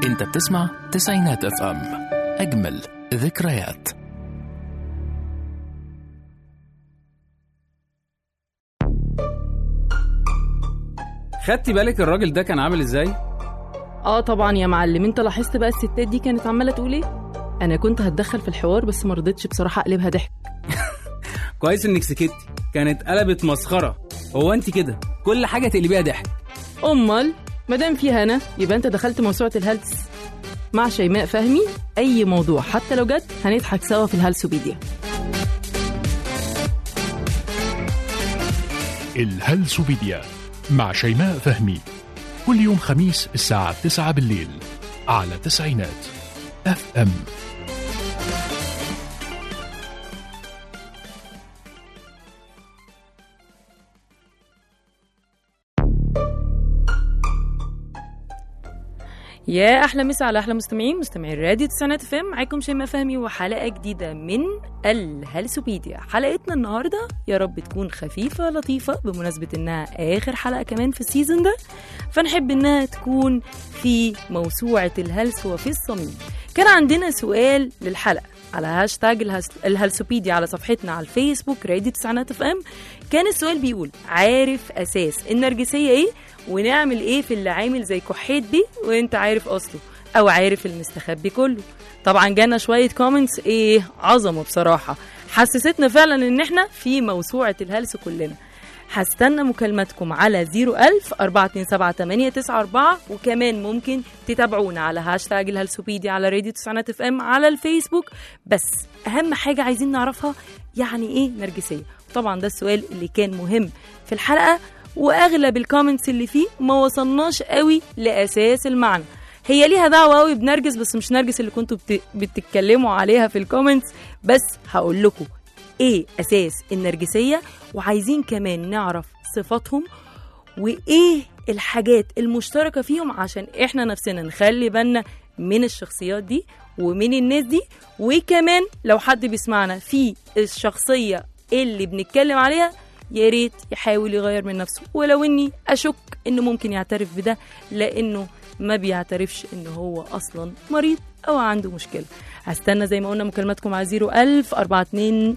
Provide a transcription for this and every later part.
انت بتسمع تسعينات اف ام اجمل ذكريات خدتي بالك الراجل ده كان عامل ازاي؟ اه طبعا يا معلم انت لاحظت بقى الستات دي كانت عماله تقول ايه انا كنت هتدخل في الحوار بس ما رضيتش بصراحه اقلبها ضحك كويس انك سكتي كانت قلبت مسخره هو انت كده كل حاجه تقلبيها ضحك امال مادام في هنا يبقى انت دخلت موسوعه الهلس مع شيماء فهمي اي موضوع حتى لو جد هنضحك سوا في الهلسوبيديا الهلسوبيديا مع شيماء فهمي كل يوم خميس الساعة 9 بالليل على تسعينات اف ام يا احلى مسا على احلى مستمعين مستمعين راديو تسعينات فم معاكم شيماء فهمي وحلقه جديده من الهلسوبيديا حلقتنا النهارده يا رب تكون خفيفه لطيفه بمناسبه انها اخر حلقه كمان في السيزون ده فنحب انها تكون في موسوعه الهلس وفي الصميم كان عندنا سؤال للحلقه على هاشتاج الهس- الهلسوبيديا على صفحتنا على الفيسبوك راديو تسعينات اف ام كان السؤال بيقول عارف اساس النرجسيه ايه ونعمل ايه في اللي عامل زي كحيت بيه وانت عارف اصله او عارف المستخبي كله طبعا جانا شويه كومنتس ايه عظمه بصراحه حسستنا فعلا ان احنا في موسوعه الهلس كلنا هستنى مكالماتكم على 01000 427 وكمان ممكن تتابعونا على هاشتاج الهلسوبيديا على راديو تسعينات اف ام على الفيسبوك بس اهم حاجه عايزين نعرفها يعني ايه نرجسيه طبعا ده السؤال اللي كان مهم في الحلقه واغلب الكومنتس اللي فيه ما وصلناش قوي لاساس المعنى هي ليها دعوه قوي بنرجس بس مش نرجس اللي كنتوا بت... بتتكلموا عليها في الكومنتس بس هقول لكم ايه اساس النرجسيه وعايزين كمان نعرف صفاتهم وايه الحاجات المشتركه فيهم عشان احنا نفسنا نخلي بالنا من الشخصيات دي ومن الناس دي وكمان لو حد بيسمعنا في الشخصيه اللي بنتكلم عليها يا ريت يحاول يغير من نفسه ولو اني اشك انه ممكن يعترف بده لانه ما بيعترفش ان هو اصلا مريض او عنده مشكله هستنى زي ما قلنا مكالماتكم على 01000 427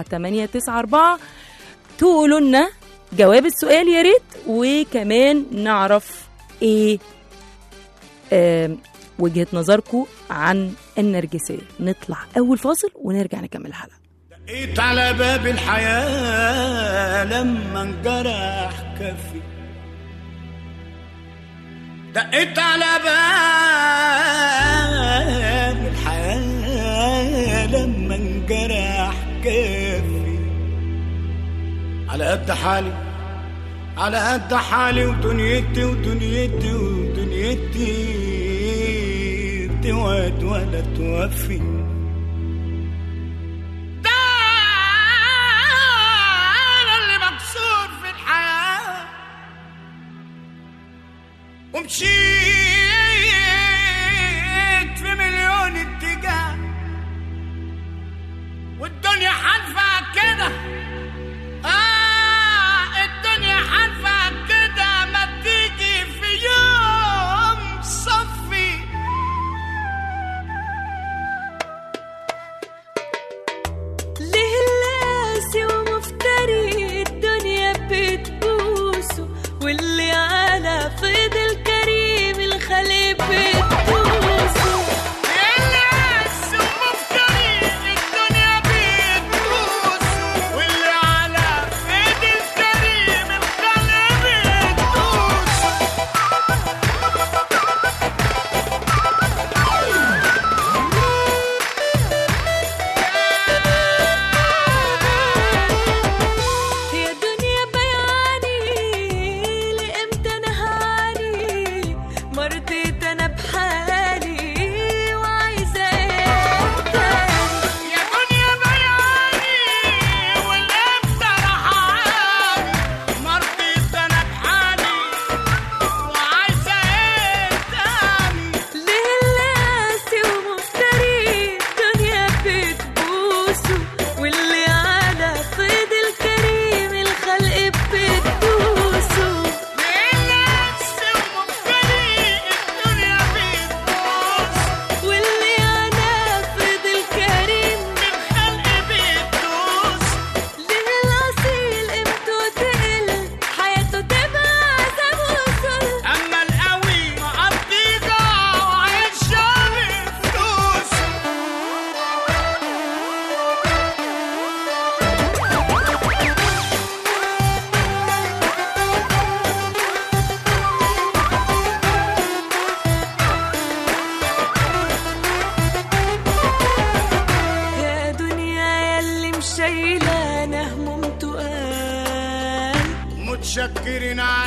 894 تقولوا لنا جواب السؤال يا ريت وكمان نعرف ايه آم، وجهه نظركم عن النرجسيه نطلع اول فاصل ونرجع نكمل الحلقه دقيت على باب الحياة لما انجرح كفي دقيت على باب الحياة لما انجرح كفي على قد حالي على قد حالي ودنيتي ودنيتي ودنيتي بتوعد ولا توفي ده انا اللي مكسور في الحياه ومشيت في مليون اتجاه والدنيا حالفة كده آه الدنيا حالفة كده ما تيجي في يوم صفي ليه اللاسي ومفتري الدنيا بتبوسه واللي على فيض الكريم الخليل بتبوسه الناس ومفتري الدنيا بتبوس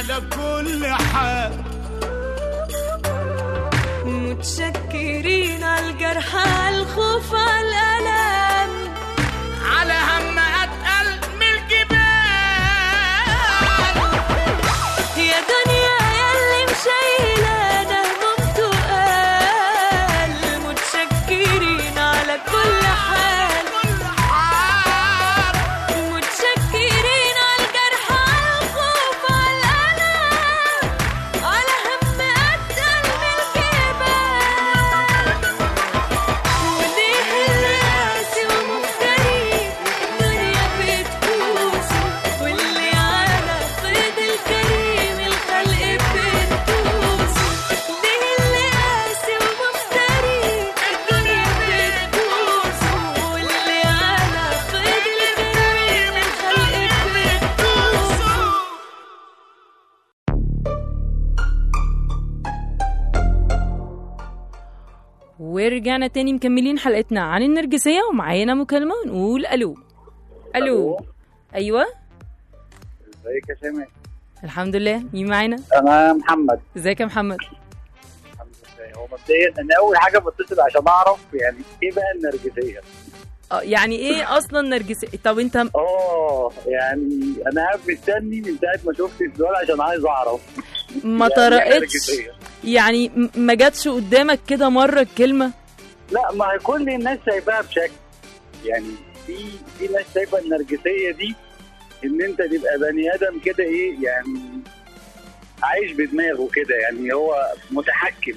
على كل حال متشكرين على الجرح على الخوف على الألم على هم اتقل من الجبال يا دنيا ياللي مشايلة ده هموم تقال متشكرين على كل حال متشكرين على الجرح على الخوف على الألم على هم أتقل من الجبال وليه اللي قاسي ومفتري الدنيا بتبوسه واللي على صيد الكريم الخلق بتبوسه ليه اللي قاسي ومفتري الدنيا بتبوسه واللي على صيد الكريم الخلق بتبوسه ورجعنا تاني مكملين حلقتنا عن النرجسية ومعانا مكالمة ونقول ألو ألو أيوة ازيك يا شيماء الحمد لله مين معانا انا محمد ازيك يا محمد الحمد لله هو مبدئيا انا اول حاجه بتصل عشان اعرف يعني ايه بقى النرجسيه اه يعني ايه اصلا نرجسية طب انت اه يعني انا قاعد مستني من ساعه ما شفت السؤال عشان عايز اعرف ما يعني إيه طرقتش نرجسية؟ يعني م- ما جاتش قدامك كده مرة الكلمة لا ما هي كل الناس شايفاها بشكل يعني في في ناس شايفه النرجسيه دي ان انت تبقى بني ادم كده ايه يعني عايش بدماغه كده يعني هو متحكم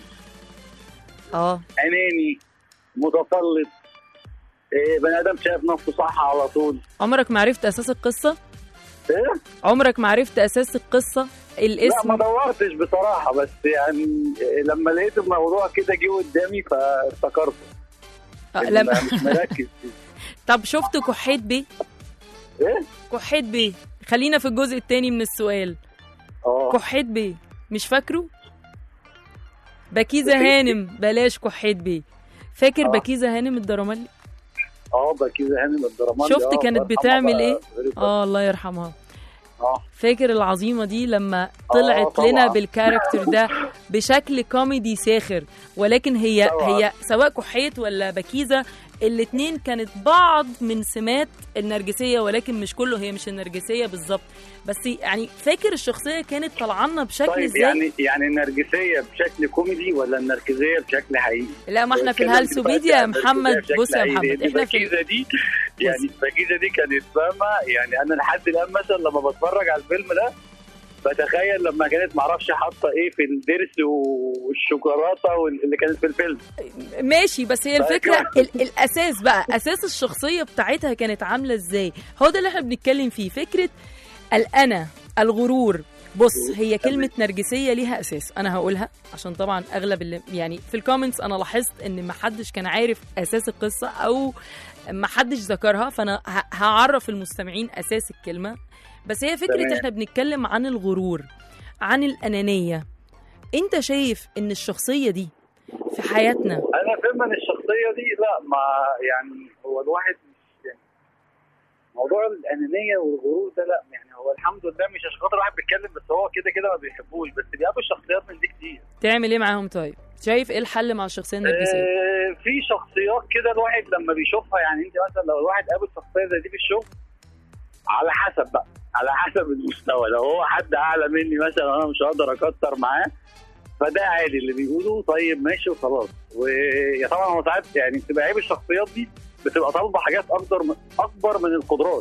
اه اناني متسلط إيه بني ادم شايف نفسه صح على طول عمرك ما عرفت اساس القصة ايه عمرك ما عرفت اساس القصة لا الاسم ما دورتش بصراحه بس يعني لما لقيت الموضوع كده جه قدامي فافتكرته آه، إن لما مش مركز فيه. طب شفت كحيت بيه ايه كحيت بيه خلينا في الجزء التاني من السؤال اه كحيت بيه مش فاكره بكيزة بكيزة. هانم بلاش كحيت بيه فاكر آه. بكيزة هانم الدرمالي اه بكيزة هانم الدرامات شفت كانت بتعمل إيه؟ اه الله يرحمها اه فاكر العظيمة دي لما طلعت طبعاً. لنا بالكاركتر ده بشكل كوميدي ساخر ولكن هي طبعاً. هي سواء كحيت ولا بكيزة الاتنين كانت بعض من سمات النرجسية ولكن مش كله هي مش النرجسية بالظبط بس يعني فاكر الشخصية كانت طالعه بشكل طيب ازاي يعني يعني النرجسيه بشكل كوميدي ولا النرجسيه بشكل حقيقي؟ لا ما احنا في الكلام الهالسوبيديا يا دلوقتي عن محمد النرجسية بص يا بشكل محمد حقيقي. احنا في البكيزه دي يعني البكيزه دي كانت فاهمه يعني انا لحد الان مثلا لما بتفرج على الفيلم ده بتخيل لما كانت معرفش حاطه ايه في الضرس والشوكولاته اللي كانت في الفيلم ماشي بس هي الفكره ال- الاساس بقى اساس الشخصيه بتاعتها كانت عامله ازاي هو ده اللي احنا بنتكلم فيه فكره الانا الغرور بص هي كلمة نرجسية ليها أساس أنا هقولها عشان طبعا أغلب اللي يعني في الكومنتس أنا لاحظت إن محدش كان عارف أساس القصة أو محدش ذكرها فأنا ه- هعرف المستمعين أساس الكلمة بس هي فكرة تمام. إحنا بنتكلم عن الغرور عن الأنانية أنت شايف إن الشخصية دي في حياتنا انا فاهم ان الشخصيه دي لا ما يعني هو الواحد مش يعني موضوع الانانيه والغرور ده لا يعني هو الحمد لله مش عشان خاطر واحد بيتكلم بس هو كده كده ما بيحبوش بس بيقابل شخصيات من دي كتير تعمل إيه معاهم طيب شايف إيه الحل مع الشخصية النرجسية آه، في شخصيات كده الواحد لما بيشوفها يعني انت مثلا لو الواحد قابل شخصيه زي دي في الشغل على حسب بقى على حسب المستوى لو هو حد اعلى مني مثلا انا مش هقدر اكتر معاه فده عادي اللي بيقوله طيب ماشي وخلاص ويا طبعا هو ساعات يعني بتبقى عيب الشخصيات دي بتبقى طالبه حاجات اكتر من اكبر من القدرات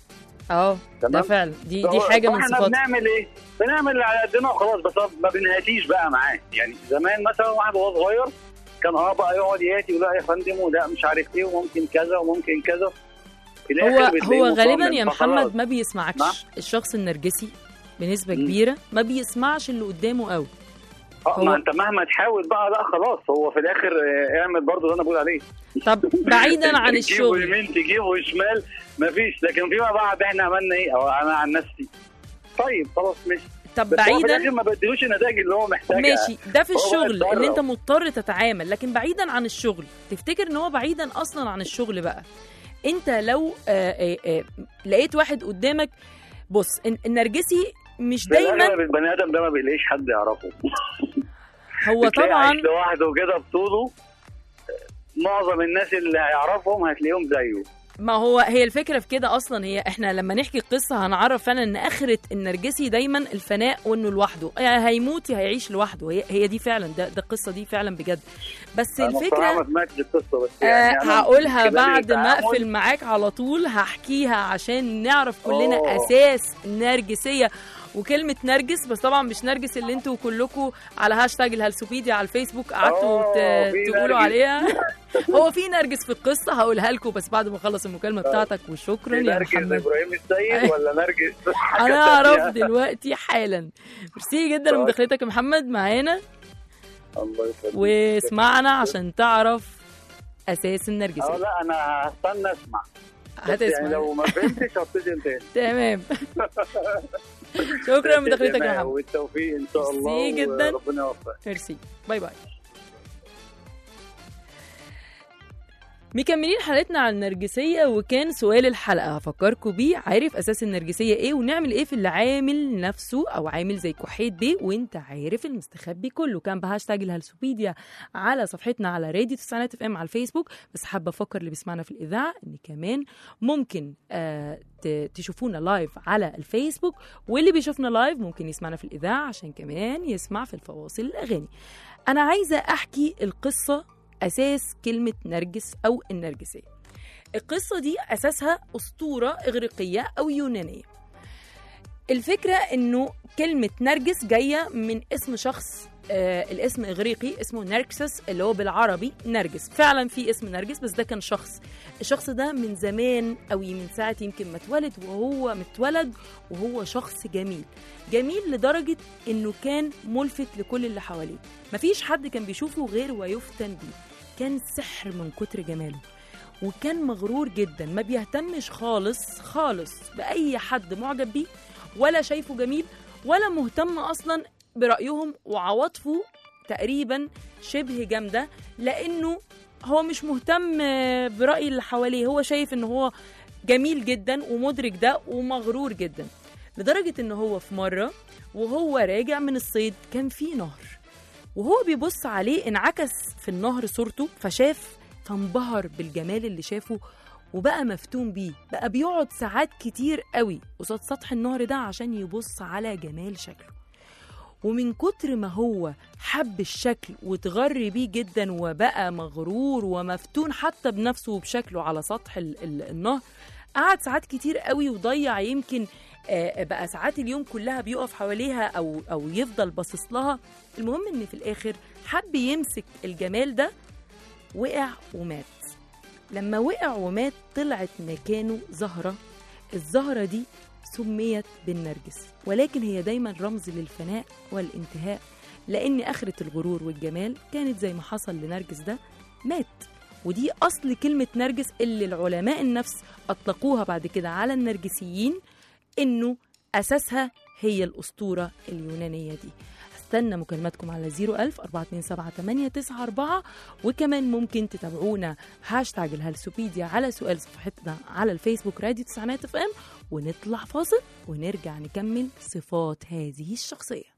اه ده تمام. فعلا دي دي فهو- حاجة من فاحنا صفاتها بنعمل ايه؟ بنعمل اللي على قدنا وخلاص بس ما بنهاتيش بقى معاه يعني زمان مثلا واحد وهو صغير كان اه بقى يقعد ياتي ولا يا فندم وده مش عارف ايه وممكن كذا وممكن كذا في هو الآخر بتلاقيه هو غالبا مصمم، يا فخلاص. محمد ما بيسمعكش نعم. الشخص النرجسي بنسبة مم. كبيرة ما بيسمعش اللي قدامه قوي اه هو- ما انت مهما تحاول بقى لا خلاص هو في الاخر آه، اعمل برضه اللي انا بقول عليه طب بعيدا عن تجيبه الشغل يمين تجيبه شمال مفيش لكن فيما بعد احنا عملنا ايه او انا عن نفسي طيب خلاص ماشي طب بس هو في بعيدا الاخر ما بديلوش النتائج اللي هو محتاجها ماشي ده في هو بقى الشغل يتدرب. اللي انت مضطر تتعامل لكن بعيدا عن الشغل تفتكر ان هو بعيدا اصلا عن الشغل بقى انت لو آه آه آه لقيت واحد قدامك بص الن- النرجسي مش ده دايما اغلب البني ادم ده ما بيلاقيش حد يعرفه هو بتلاقيه طبعا عايش لوحده كده بطوله معظم الناس اللي هيعرفهم هتلاقيهم زيه ما هو هي الفكره في كده اصلا هي احنا لما نحكي القصه هنعرف فعلا ان اخره النرجسي دايما الفناء وانه لوحده يعني هيموت يا هيعيش لوحده هي, هي دي فعلا ده, ده القصه دي فعلا بجد بس أنا بصراحة الفكره ما سمعتش القصه بس آه يعني أنا هقولها خلال بعد ما التعامل- اقفل معاك على طول هحكيها عشان نعرف كلنا أوه. اساس النرجسيه وكلمة نرجس بس طبعا مش نرجس اللي انتوا كلكم على هاشتاج الهلسوبيديا على الفيسبوك قعدتوا أوه، ت- في تقولوا نرجس. عليها هو في نرجس في القصة هقولها لكم بس بعد ما اخلص المكالمة بتاعتك وشكرا يا نرجس محمد ابراهيم السيد ولا نرجس حاجة انا اعرف تانية؟ دلوقتي حالا ميرسي جدا طيب. لمداخلتك يا محمد معانا الله يخليك واسمعنا عشان تعرف اساس اه النرجسية لا انا هستنى اسمع بس يعني هتسمع لو ما فهمتش هبتدي تاني تمام شكرا لمداخلتك يا محمد والتوفيق ان شاء الله ميرسي جدا. وربنا يوفقك ميرسي باي باي مكملين حلقتنا عن النرجسية وكان سؤال الحلقة هفكركم بيه عارف أساس النرجسية إيه ونعمل إيه في اللي عامل نفسه أو عامل زي كحيت بيه وأنت عارف المستخبي كله كان بهاشتاج الهلسوبيديا على صفحتنا على راديو تسعينات اف ام على الفيسبوك بس حابة أفكر اللي بيسمعنا في الإذاعة إن كمان ممكن آه ت- تشوفونا لايف على الفيسبوك واللي بيشوفنا لايف ممكن يسمعنا في الإذاعة عشان كمان يسمع في الفواصل الأغاني أنا عايزة أحكي القصة أساس كلمة نرجس أو النرجسية القصة دي أساسها أسطورة إغريقية أو يونانية الفكرة إنه كلمة نرجس جاية من اسم شخص آه الاسم إغريقي اسمه نركسس اللي هو بالعربي نرجس فعلا في اسم نرجس بس ده كان شخص الشخص ده من زمان قوي من ساعة يمكن ما اتولد وهو متولد وهو شخص جميل جميل لدرجة إنه كان ملفت لكل اللي حواليه مفيش حد كان بيشوفه غير ويفتن بيه كان سحر من كتر جماله وكان مغرور جدا ما بيهتمش خالص خالص بأي حد معجب بيه ولا شايفه جميل ولا مهتم أصلا برأيهم وعواطفه تقريبا شبه جامدة لأنه هو مش مهتم برأي اللي حواليه هو شايف إن هو جميل جدا ومدرك ده ومغرور جدا لدرجة إن هو في مرة وهو راجع من الصيد كان في نهر وهو بيبص عليه انعكس في النهر صورته فشاف فانبهر بالجمال اللي شافه وبقى مفتون بيه بقى بيقعد ساعات كتير قوي قصاد سطح النهر ده عشان يبص على جمال شكله ومن كتر ما هو حب الشكل وتغر بيه جدا وبقى مغرور ومفتون حتى بنفسه وبشكله على سطح ال- ال- النهر قعد ساعات كتير قوي وضيع يمكن آه، بقى ساعات اليوم كلها بيقف حواليها او او يفضل باصص لها المهم ان في الاخر حب يمسك الجمال ده وقع ومات لما وقع ومات طلعت مكانه زهرة الزهرة دي سميت بالنرجس ولكن هي دايما رمز للفناء والانتهاء لأن آخرة الغرور والجمال كانت زي ما حصل لنرجس ده مات ودي أصل كلمة نرجس اللي العلماء النفس أطلقوها بعد كده على النرجسيين إنه أساسها هي الأسطورة اليونانية دي استنى مكالماتكم على 01000 427 وكمان ممكن تتابعونا هاشتاج الهلسوبيديا على سؤال صفحتنا على الفيسبوك راديو تسعينات اف ام ونطلع فاصل ونرجع نكمل صفات هذه الشخصية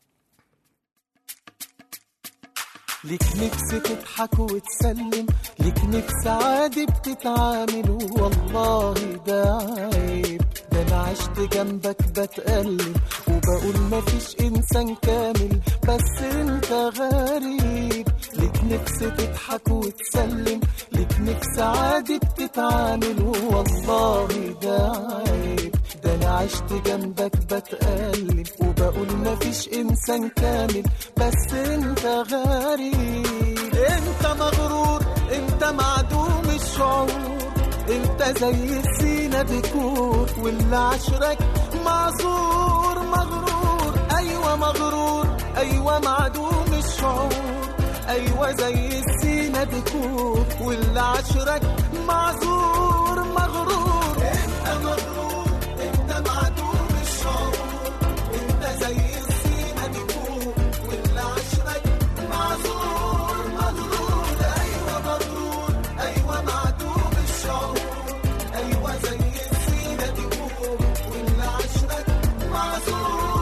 ليك نفس تضحك وتسلم ليك نفس عادي بتتعامل والله ده عيب ده انا عشت جنبك بتألم وبقول مفيش انسان كامل بس انت غريب ليك نفس تضحك وتسلم ليك نفس عادي بتتعامل والله ده عيب ده انا عشت جنبك بتألم وبقول مفيش انسان كامل بس انت غريب انت مغرور انت معدوم الشعور انت زي السينا بكور واللي عشرك معذور مغرور ايوه مغرور ايوه معدوم الشعور ايوه زي السينا بكور واللي عشرك معذور مغرور انت مغرور انت معدوم الشعور انت زي السينا بكور واللي عشرك معذور مغرور ايوه مغرور ايوه معدوم الشعور ايوه زي السينا بكور واللي عشرك معذور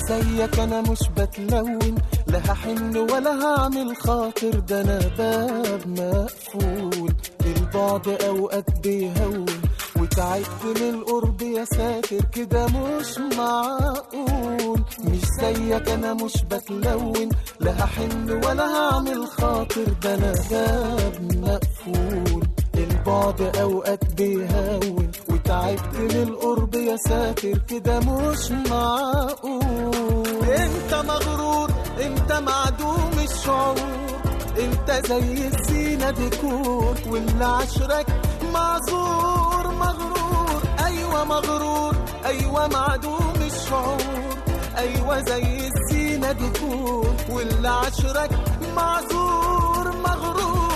زيك انا مش بتلون لا هحن ولا هعمل خاطر ده انا باب مقفول البعد اوقات بيهون وتعبت من القرب يا ساتر كده مش معقول مش زيك انا مش بتلون لا هحن ولا هعمل خاطر ده انا باب مقفول البعد اوقات بيهون وتعبت من القرب يا ساتر كده مش معقول انت مغرور انت معدوم الشعور انت زي الزينة ديكور واللي عشرك معذور مغرور ايوه مغرور ايوه معدوم الشعور ايوه زي الزينة ديكور واللي عشرك معذور مغرور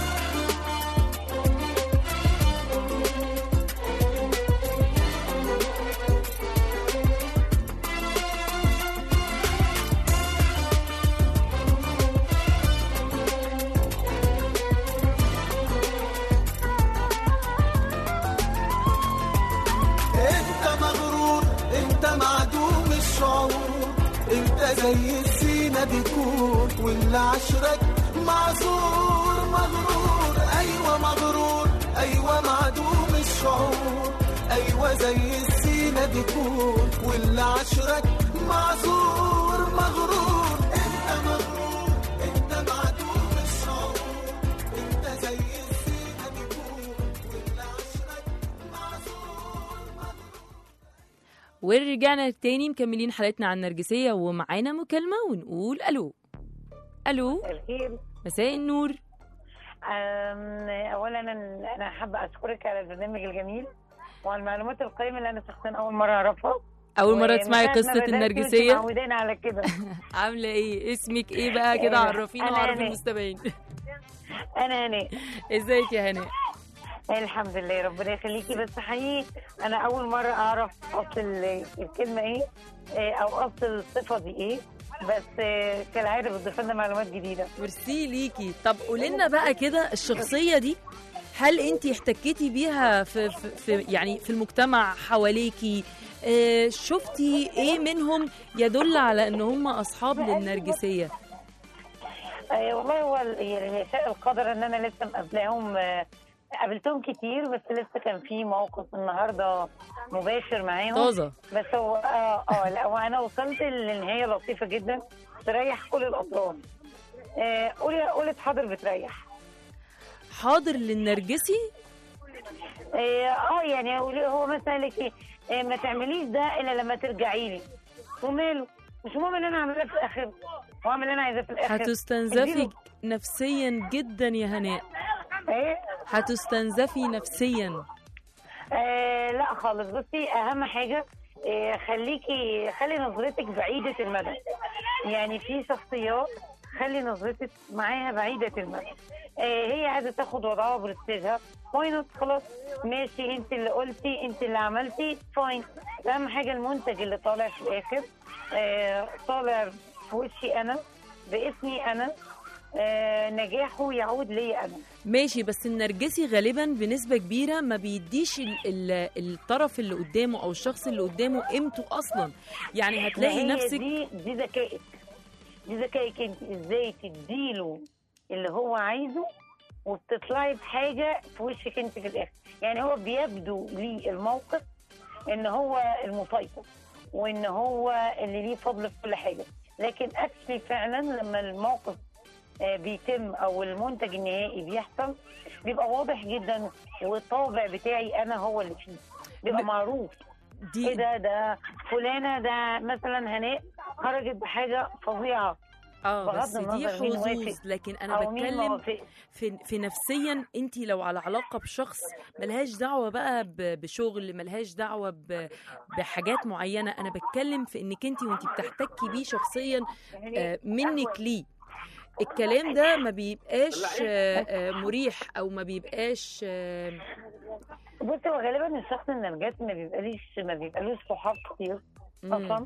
انت مغرور انت معدوم الشعور انت زي الزينة ديكور واللي عشرك معذور مغرور ايوه مغرور ايوه معدوم الشعور ايوه زي الزينة ديكور واللي عشرك معذور مغرور انت مغرور انت معدوم الشعور انت زي الزينة ديكور واللي عشرك معذور مغرور ورجعنا تاني مكملين حلقتنا عن النرجسية ومعانا مكالمة ونقول ألو ألو الخير مساء النور أم، اولا انا أنا حابه اشكرك على البرنامج الجميل وعلى المعلومات القيمه اللي انا شخصيا اول مره اعرفها أول مرة ومن تسمعي ساعة ما قصة بدأت النرجسية وانتوا معودين على كده عاملة إيه اسمك إيه بقى كده أنا- عرفينا أنا وعرفي هناء. المستمعين انا هناء ازيك يا هناء الحمد لله ربنا يخليكي بس حقيقي انا اول مره اعرف اصل ال- الكلمه ايه إيه، او اصل الصفه دي ايه بس آه، كالعاده بتضيف لنا معلومات جديده ميرسي ليكي طب قولي لنا بقى كده الشخصية دي هل انت احتكيتي بيها في, في, في يعني في المجتمع حواليكي اه شفتي ايه منهم يدل على ان هم اصحاب للنرجسية آه، والله هو ال- يعني يشاء القدر ان انا لسه مقابلاهم آه، قابلتهم كتير بس لسه كان في موقف النهارده مباشر معاهم طازة بس هو اه اه لا وانا وصلت لنهايه لطيفه جدا تريح كل الاطراف آه، قولي قولت حاضر بتريح حاضر للنرجسي اه آه، يعني قولي- هو مثلا لك ايه آه، ما تعمليش ده الا لما ترجعي لي وماله مش مهم ان انا اعملها في الاخر واعمل اللي انا عايزاه في الاخر هتستنزفي اديله- نفسيا جدا يا هناء ايه هتستنزفي نفسيا آه لا خالص بصي اهم حاجه آه خليكي خلي نظرتك بعيده المدى يعني في شخصيات خلي نظرتك معاها بعيده المدى آه هي عايزه تاخد وضعها برستيجها واي نوت خلاص ماشي انت اللي قلتي انت اللي عملتي فاين اهم حاجه المنتج اللي طالع في الاخر آه طالع في وشي انا باسمي انا آه نجاحه يعود لي انا ماشي بس النرجسي غالبا بنسبة كبيرة ما بيديش ال ال الطرف اللي قدامه او الشخص اللي قدامه قيمته اصلا يعني هتلاقي ما هي نفسك دي دي ذكائك دي ذكائك انت ازاي تديله اللي هو عايزه وبتطلعي بحاجه في وشك انت في الاخر يعني هو بيبدو لي الموقف ان هو المسيطر وان هو اللي ليه فضل في كل حاجه لكن اكشلي فعلا لما الموقف آه، بيتم او المنتج النهائي بيحصل بيبقى واضح جدا والطابع بتاعي انا هو اللي فيه بيبقى م- معروف دي ايه ده ده فلانه ده مثلا هناء خرجت بحاجه فظيعه اه بغض بس دي النظر مين حظوظ وافق لكن انا او مين ما بتكلم وافقش في, في نفسيا انت لو على علاقه بشخص ملهاش دعوه بقى ب- بشغل ملهاش دعوه ب- بحاجات معينه انا بتكلم في انك انت وانت بتحتكي بيه شخصيا آه، منك ليه الكلام ده ما بيبقاش آه، آه، مريح او ما بيبقاش آه، بص هو غالبا الشخص النرجسي ما بيبقاليش ما بيبقالوش صحاب كتير اصلا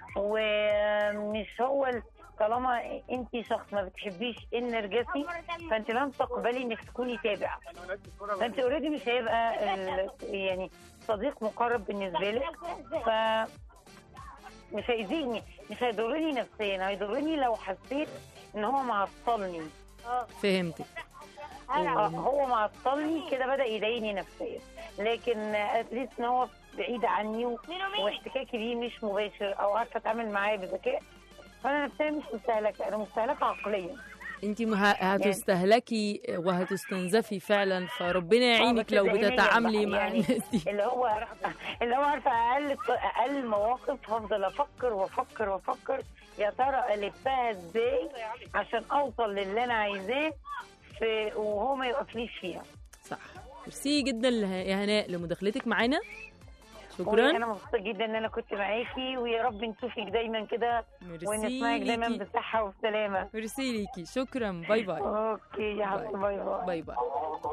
ومش هو ال- طالما انت شخص ما بتحبيش النرجسي فانت لن تقبلي انك تكوني تابع فانت اوريدي مش هيبقى ال- يعني صديق مقرب بالنسبه لك ف مش هيأذيني مش هيضرني نفسيا هيضرني لو حسيت ان هو معطلني فهمتك آه، هو معطلني كده بدا يضايقني نفسيا لكن اتليست ان هو بعيد عني و- واحتكاكي بيه مش مباشر او عارفه اتعامل معاه بذكاء فانا نفسيا مش مستهلكه انا مستهلكه عقليا انت هتستهلكي وهتستنزفي فعلا فربنا يعينك آه، لو بس ذهنياً بتتعاملي بقى، مع يعني الناس دي اللي هو اللي هو عارفه اقل اقل مواقف هفضل افكر وافكر وافكر يا ترى الفها ازاي عشان اوصل للي انا عايزاه في وهو ما يوقفليش فيها صح ميرسي جدا له- يا هناء لمداخلتك معانا انا شكرا مبسوطه جدا ان انا كنت معاكي ويا رب نشوفك دايما كده ميرسي ونسمعك دايما ليكي. بصحه وسلامه ميرسي ليكي شكرا باي باي اوكي يا حبيبتي باي باي باي باي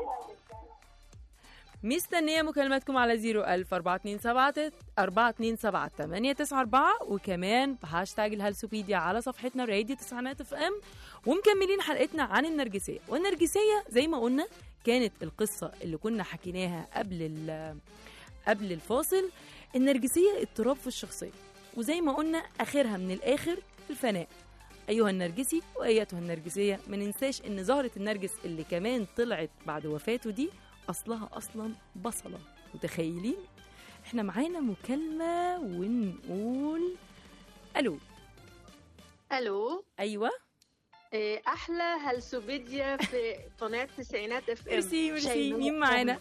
مستنية مكالماتكم على 01000 427 427 894 وكمان بهاشتاج الهلسوبيديا على صفحتنا راديو تسعينات اف ام ومكملين حلقتنا عن النرجسية والنرجسية زي ما قلنا كانت القصة اللي كنا حكيناها قبل ال- قبل الفاصل النرجسية اضطراب في الشخصية وزي ما قلنا آخرها من الآخر الفناء أيها النرجسي وأيتها النرجسية ما ننساش إن زهرة النرجس اللي كمان طلعت بعد وفاته دي أصلها أصلا بصلة متخيلين؟ إحنا معانا مكالمة ونقول ألو الو أيوة إيه، احلى هلسوبيديا في قناه تسعينات اف ام ميرسي ميرسي شيماء. مين معانا؟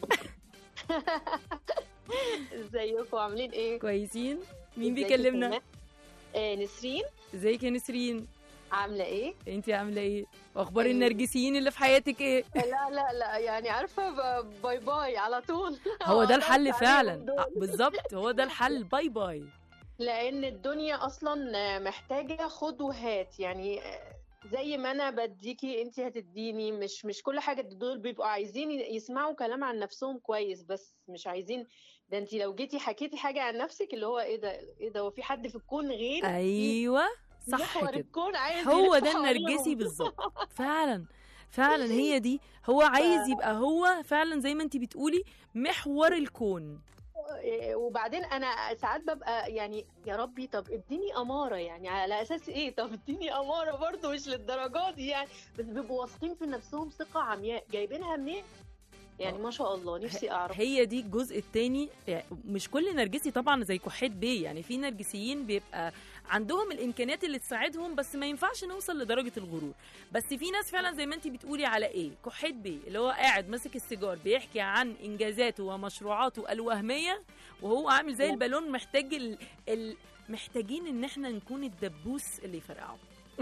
ازيكم عاملين ايه كويسين؟ مين ازيك بيكلمنا؟ شيماء؟ إيه نسرين ازيك يا نسرين؟ عامله ايه انتي عاملة ايه؟ واخبار إيه. النرجسيين اللي في حياتك ايه؟ لا لا لا يعني عارفه ب- باي باي على طول هو ده الحل عليهم فعلا دول. آه، بالظبط هو ده الحل باي باي لان الدنيا اصلا محتاجه خد وهات يعني زي ما انا بديكي انت هتديني مش مش كل حاجه دول بيبقوا عايزين يسمعوا كلام عن نفسهم كويس بس مش عايزين ده انت لو جيتي حكيتي حاجه عن نفسك اللي هو ايه ده ايه ده هو في حد في الكون غير ايوه صح محور كده الكون عايز هو يلف ده حواليهم. النرجسي بالظبط فعلا فعلا هي دي هو عايز يبقى هو فعلا زي ما انت بتقولي محور الكون إيه، وبعدين انا ساعات ببقى يعني يا ربي طب اديني اماره يعني على اساس ايه طب اديني اماره برضه مش للدرجات دي يعني بس بيبقوا واثقين في نفسهم ثقه عمياء جايبينها منين يعني ما شاء الله نفسي اعرف هي دي الجزء التاني يعني مش كل نرجسي طبعا زي كحيت بيه يعني في نرجسيين بيبقى عندهم الامكانيات اللي تساعدهم بس ما ينفعش نوصل لدرجه الغرور بس في ناس فعلا زي ما انت بتقولي على ايه كحيت بيه اللي هو قاعد ماسك السيجار بيحكي عن انجازاته ومشروعاته الوهميه وهو عامل زي البالون محتاج ال... ال... محتاجين ان احنا نكون الدبوس اللي يفرقعه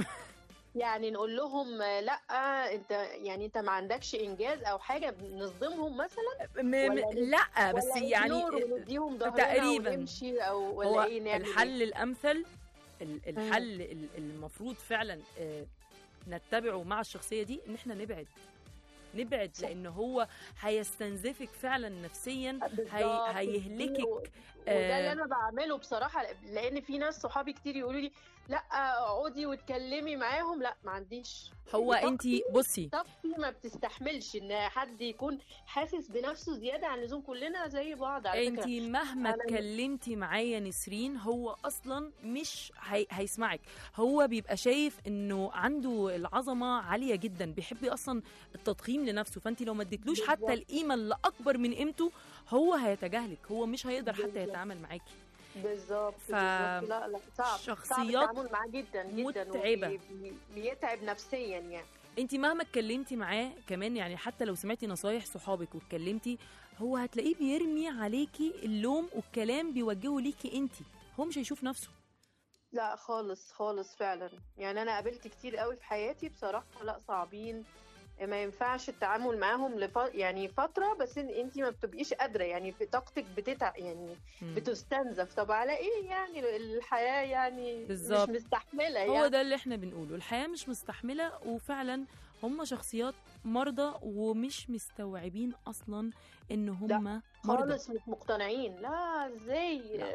يعني نقول لهم آه، لا انت يعني انت ما عندكش انجاز او حاجه نصدمهم مثلا م... م... ولا- لا بس ولا يعني نور ونديهم ظهرنا تقريباً. ونمشي او ولا هو ايه نعمل الحل الامثل ال- الحل ال- المفروض فعلا آه، نتبعه مع الشخصيه دي ان احنا نبعد نبعد لان هو هيستنزفك فعلا نفسيا هي بالظبط. هيهلكك وده آه. اللي انا بعمله بصراحه لان في ناس صحابي كتير يقولوا لي لا اقعدي واتكلمي معاهم لا ما عنديش هو طاقتي- انتي بصي طاقتي ما بتستحملش ان حد يكون حاسس بنفسه زياده عن اللزوم كلنا زي بعض على فكره انتي مهما أنا- اتكلمتي معايا نسرين هو اصلا مش هي... هيسمعك هو بيبقى شايف انه عنده العظمه عاليه جدا بيحب اصلا التضخيم لنفسه فانت لو ما اديتلوش حتى بالظبط. القيمه اللي اكبر من قيمته هو هيتجاهلك هو مش هيقدر حتى بالظبط. يتعامل معاكي بالظبط ف- بالظبط لا لا صعب صعب شخصيات التعامل معاه جدا جدا متعبة. وبي- بي- بيتعب نفسيا يعني انت مهما اتكلمتي معاه كمان يعني حتى لو سمعتي نصايح صحابك واتكلمتي هو هتلاقيه بيرمي عليكي اللوم والكلام بيوجهه ليكي انت هو مش هيشوف نفسه لا خالص خالص فعلا يعني انا قابلت كتير قوي في حياتي بصراحه لا صعبين ما ينفعش التعامل معاهم لف... يعني فتره بس إن انت ما بتبقيش قادره يعني في طاقتك بتتع يعني مم. بتستنزف طب على ايه يعني الحياه يعني بالظبط. مش مستحمله هو يعني ده اللي احنا بنقوله الحياة مش مستحملة وفعلا هم شخصيات مرضى ومش مستوعبين اصلا ان هم مرضى خالص مش مقتنعين لا ازاي لا.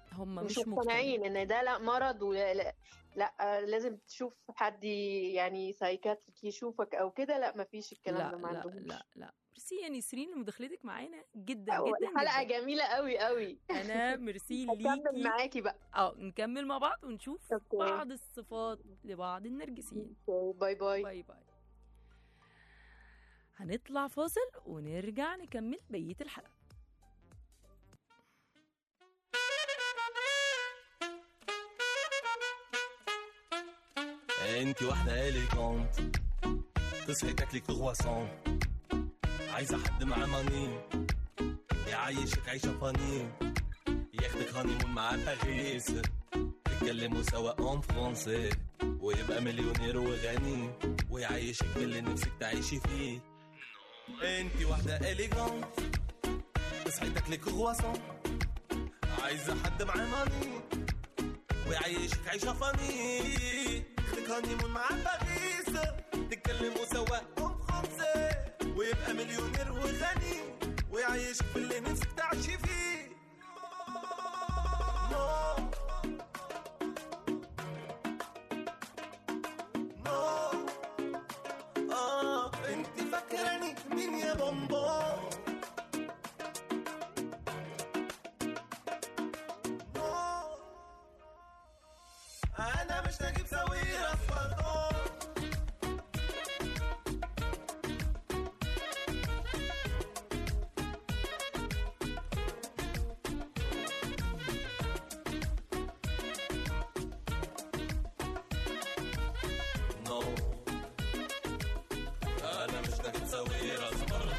هم مش مش مقتنعين ان ده لا مرض ولا لا, لا لازم تشوف حد يعني سايكاتريك يشوفك او كده لا مفيش الكلام لا ده ما لا عندهمش لا لا ميرسي يا نسرين لمداخلتك معانا جدا أو جدا الحلقه جدا جميله قوي قوي انا ميرسي هكمل ليكي معاكي بقى اه نكمل مع بعض ونشوف أوكي. بعض الصفات لبعض النرجسيين باي باي باي باي هنطلع فاصل ونرجع نكمل بقية الحلقة انت واحدة اليجونت تصحي تاكلي كرواسون عايزة حد معاه ماني يعيشك عيشة فاني ياخدك هانيمون مع باريس تتكلموا سوا اون فرونسي ويبقى مليونير وغني ويعيشك في اللي نفسك تعيشي فيه انت واحدة اليجونت تصحي تاكلي كرواسون عايزة حد معاه ماني ويعيشك عيشة فاني ياخدك هانيمون مع باريس تتكلموا سوا اون فرونسي ويبقى مليونير وغني ويعيشك في اللي نفسك تعيشي فيه نو نو اه انت فاكراني مين يا بومبون نو انا مش نجيب سويرة اصفر نو انا مش نجيب سويرة اصفر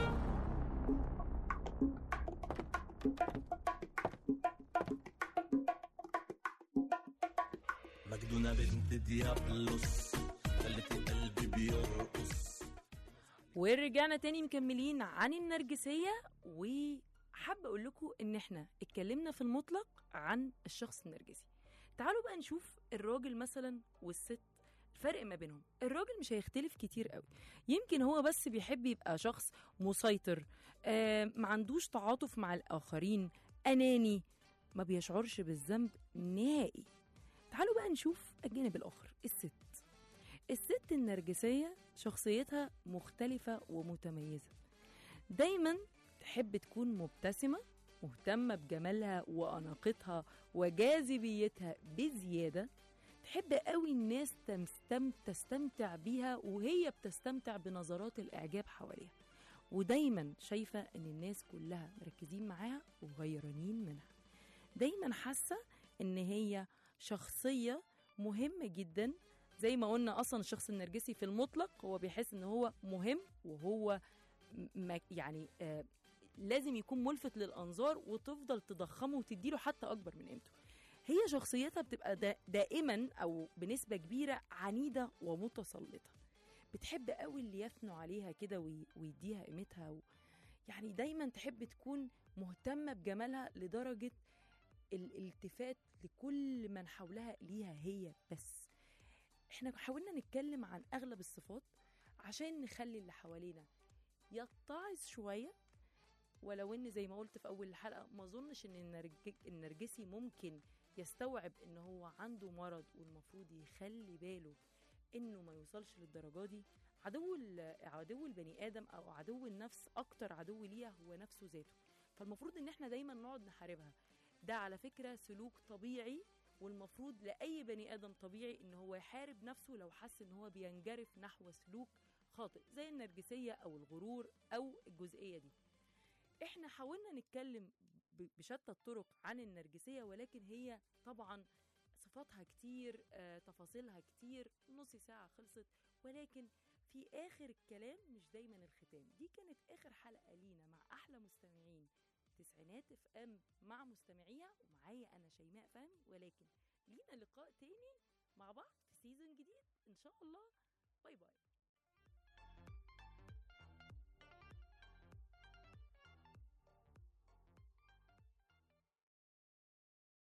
مجنونة بنت ديابلوس خلت قلبي بيرقص ورجعنا تاني مكملين عن النرجسية وحابة أقول لكم إن إحنا اتكلمنا في المطلق عن الشخص النرجسي تعالوا بقى نشوف الراجل مثلا والست الفرق ما بينهم الراجل مش هيختلف كتير قوي يمكن هو بس بيحب يبقى شخص مسيطر آه ما عندوش تعاطف مع الآخرين أناني ما بيشعرش بالذنب نهائي تعالوا بقى نشوف الجانب الآخر الست الست النرجسية شخصيتها مختلفة ومتميزة دايما تحب تكون مبتسمة مهتمة بجمالها وأناقتها وجاذبيتها بزيادة تحب قوي الناس تستم تستمتع بيها وهي بتستمتع بنظرات الإعجاب حواليها ودايما شايفة إن الناس كلها مركزين معاها وغيرانين منها دايما حاسة إن هي شخصية مهمة جدا زي ما قلنا اصلا الشخص النرجسي في المطلق هو بيحس ان هو مهم وهو م- يعني آه لازم يكون ملفت للانظار وتفضل تضخمه وتديله حتى اكبر من قيمته هي شخصيتها بتبقى دا دائما او بنسبه كبيره عنيده ومتسلطه بتحب قوي اللي يثنوا عليها كده وي- ويديها قيمتها و... يعني دايما تحب تكون مهتمه بجمالها لدرجه الالتفات لكل من حولها ليها هي بس احنا حاولنا نتكلم عن اغلب الصفات عشان نخلي اللي حوالينا يتعظ شويه ولو ان زي ما قلت في اول الحلقه ما اظنش ان النرج- النرجسي ممكن يستوعب ان هو عنده مرض والمفروض يخلي باله انه ما يوصلش للدرجه دي عدو ال- عدو البني ادم او عدو النفس اكتر عدو ليها هو نفسه ذاته فالمفروض ان احنا دايما نقعد نحاربها ده على فكره سلوك طبيعي والمفروض لاي بني ادم طبيعي ان هو يحارب نفسه لو حس ان هو بينجرف نحو سلوك خاطئ زي النرجسيه او الغرور او الجزئيه دي احنا حاولنا نتكلم ب- بشتى الطرق عن النرجسيه ولكن هي طبعا صفاتها كتير آه، تفاصيلها كتير نص ساعه خلصت ولكن في اخر الكلام مش دايما الختام دي كانت اخر حلقه لينا مع احلى مستمعين تسعينات اف ام مع مستمعيها ومعايا انا شيماء فهمي ولكن لينا لقاء تاني مع بعض في سيزون جديد ان شاء الله باي باي